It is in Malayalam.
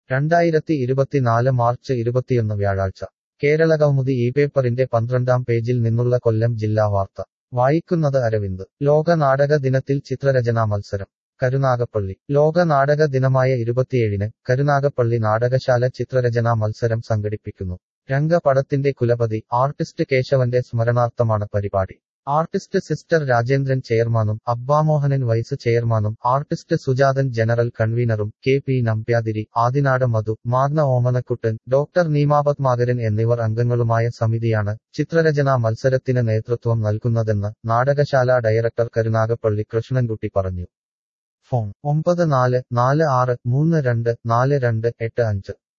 രണ്ടായിരത്തി ഇരുപത്തിനാല് മാർച്ച് ഇരുപത്തിയൊന്ന് വ്യാഴാഴ്ച കേരളകൗമുദി ഈ പേപ്പറിന്റെ പന്ത്രണ്ടാം പേജിൽ നിന്നുള്ള കൊല്ലം ജില്ലാ വാർത്ത വായിക്കുന്നത് അരവിന്ദ് ലോക നാടക ദിനത്തിൽ ചിത്രരചനാ മത്സരം കരുനാഗപ്പള്ളി ലോക നാടക ദിനമായ ഇരുപത്തിയേഴിന് കരുനാഗപ്പള്ളി നാടകശാല ചിത്രരചനാ മത്സരം സംഘടിപ്പിക്കുന്നു രംഗപടത്തിന്റെ കുലപതി ആർട്ടിസ്റ്റ് കേശവന്റെ സ്മരണാർത്ഥമാണ് പരിപാടി ആർട്ടിസ്റ്റ് സിസ്റ്റർ രാജേന്ദ്രൻ ചെയർമാനും അബ്ബാമോഹനൻ വൈസ് ചെയർമാനും ആർട്ടിസ്റ്റ് സുജാതൻ ജനറൽ കൺവീനറും K P Nambiathiri Adinad Madhu Magna Omanakuttan doctor Neemapadmakaran എന്നിവർ അംഗങ്ങളുമായ സമിതിയാണ് ചിത്രരചനാ മത്സരത്തിന് നേതൃത്വം നൽകുന്നതെന്ന് നാടകശാല ഡയറക്ടർ കരുനാഗപ്പള്ളി കൃഷ്ണൻകുട്ടി പറഞ്ഞു ഫോൺ ഒമ്പത് നാല് നാല് ആറ് മൂന്ന് രണ്ട് നാല് രണ്ട് എട്ട് അഞ്ച്